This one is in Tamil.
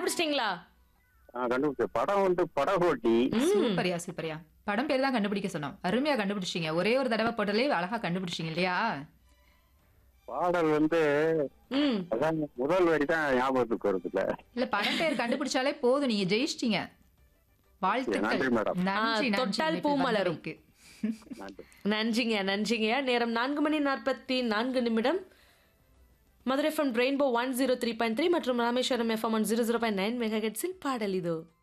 கண்டுபிடிச்சிட்டீங்களா ஆ, கண்டுபிடிச்ச படம் வந்து படம் ஓட்டி சூப்பரியா சூப்பரியா படம் பேர் தான் கண்டுபிடிக்க சொன்னோம் அருமையா கண்டுபிடிச்சீங்க ஒரே ஒரு தடவை போட்டாலே அழகா கண்டுபிடிச்சீங்க இல்லையா பாடல் வந்து ம் அதான் முதல் வரி தான் ஞாபகத்துக்கு வருது இல்ல இல்ல படம் பேர் கண்டுபிடிச்சாலே போதும் நீங்க ஜெயிச்சிட்டீங்க வாழ்த்துக்கள் நன்றி மேடம். நன்றி ஆ, நன்றி தொட்டால் இணைப்பில் பூ மலரும். வந்தமைக்கு. நன்றி நன்றிங்க நன்றிங்க நேரம் நான்கு மணி நாற்பத்தி நான்கு நிமிடம் Madurai FM rainbow one zero three point three மற்றும் Rameswaram FM one zero zero point nine mega பாடல் இதோ